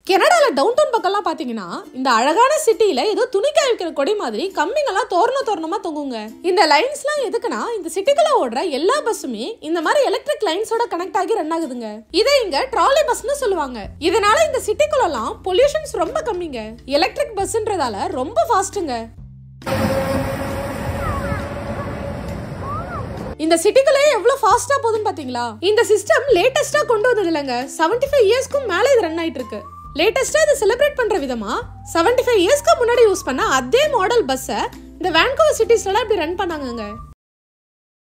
கனடால down down பக்கம்லாம் பாத்தீங்கன்னா இந்த அழகான சிட்டில ஏதோ துணி காய வைக்கிற கொடி மாதிரி கம்பிங்கெல்லாம் தோரண தோரணமா தொங்குங்க இந்த லைன்ஸ்லாம் எதுக்குன்னா இந்த சிட்டிக்குள்ள ஓடுற எல்லா பஸ்ஸுமே இந்த மாதிரி எலக்ட்ரிக் லைன்ஸோட கனெக்ட் ஆகி ரன் ஆகுதுங்க இதை இங்க ட்ராலி பஸ்னு சொல்லுவாங்க இதனால இந்த சிட்டிக்குள்ளலாம் பொல்யூஷன்ஸ் ரொம்ப கம்மிங்க எலக்ட்ரிக் பஸ்ன்றதால ரொம்ப ஃபாஸ்ட்டுங்க இந்த சிட்டிக்குள்ளே எவ்வளவு ஃபாஸ்டா போகுதுன்னு பாத்தீங்களா இந்த சிஸ்டம் லேட்டஸ்டா கொண்டு வந்தது இல்லைங்க செவன்டி ஃபைவ் இயர்ஸ்க்கும் மேல இது ரன் ஆயிட்டு இருக்கு லேட்டஸ்டா இதை செலிப்ரேட் பண்ற விதமா செவன்டி ஃபைவ் இயர்ஸ்க்கு முன்னாடி யூஸ் பண்ண அதே மாடல் பஸ்ஸை இந்த வேன்கோவர் சிட்டிஸ்லாம் இப்படி ரன் பண்ணாங்கங்க